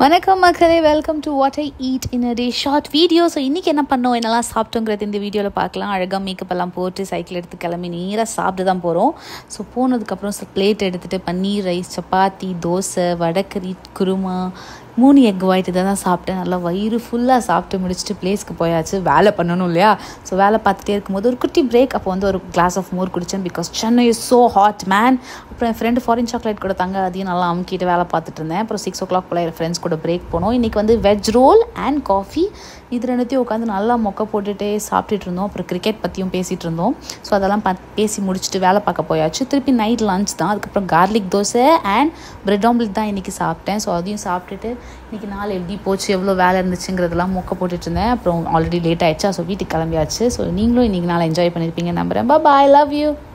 வணக்கம் மக்களே welcome to what I eat in a day short video so இன்றைக்கி என்ன பண்ணோம் என்னெல்லாம் சாப்பிட்டோங்கிறது இந்த வீடியோவில் பார்க்கலாம் அழகாக மேக்கப் எல்லாம் போட்டு சைக்கிள் எடுத்து கிளம்பி நேராக சாப்பிட்டு தான் போகிறோம் ஸோ போனதுக்கப்புறம் பிளேட் எடுத்துகிட்டு பன்னீர் ரைஸ் சப்பாத்தி தோசை வடக்கறி குருமா மூணு எக் ஒயிட் இதை தான் சாப்பிட்டேன் நல்லா வயிறு ஃபுல்லாக சாப்பிட்டு முடிச்சுட்டு பிளேஸ்க்கு போயாச்சு வேலை பண்ணணும் இல்லையா ஸோ வேலை பார்த்துட்டே இருக்கும்போது ஒரு குட்டி பிரேக் அப்போ வந்து ஒரு கிளாஸ் ஆஃப் மோர் குடித்தேன் because Chennai is so hot man அப்புறம் என் ஃப்ரெண்டு ஃபாரின் சாக்லேட் கொடுத்தாங்க அதையும் நல்லா அமுக்கிட்டு வேலை பார்த்துட்டு இருந்தேன் அப்புறம் சிக்ஸ் ஓ கிளாக் போல் என் ஃப்ரெண்ட்ஸ் கூட பிரேக் போனோம் இன்றைக்கி வந்து வெஜ் ரோல் அண்ட் காஃபி இது ரெண்டுத்தையும் உட்காந்து நல்லா மொக்க போட்டுகிட்டே சாப்பிட்டுட்டு இருந்தோம் அப்புறம் கிரிக்கெட் பற்றியும் பேசிகிட்டு இருந்தோம் ஸோ அதெல்லாம் பா பேசி முடிச்சுட்டு வேலை பார்க்க போயாச்சு திருப்பி நைட் லஞ்ச் தான் அதுக்கப்புறம் garlic dosa and bread omelette தான் இன்றைக்கி சாப்பிட்டேன் ஸோ அதையும் சாப்பிட்டுட்டு இன்றைக்கி நாள் எப்படி போச்சு எவ்வளோ வேலை இருந்துச்சுங்கிறதெல்லாம் மொக்க போட்டுட்டு இருந்தேன் அப்புறம் ஆல்ரெடி லேட் ஆயிடுச்சா ஸோ வீட்டுக்கு கிளம்பியாச்சு ஸோ நீங்களும் இன்றைக்கி நாள் என்ஜாய் பண்ணியிருப்பீங்க நம்புறேன் பா பாய் லவ் யூ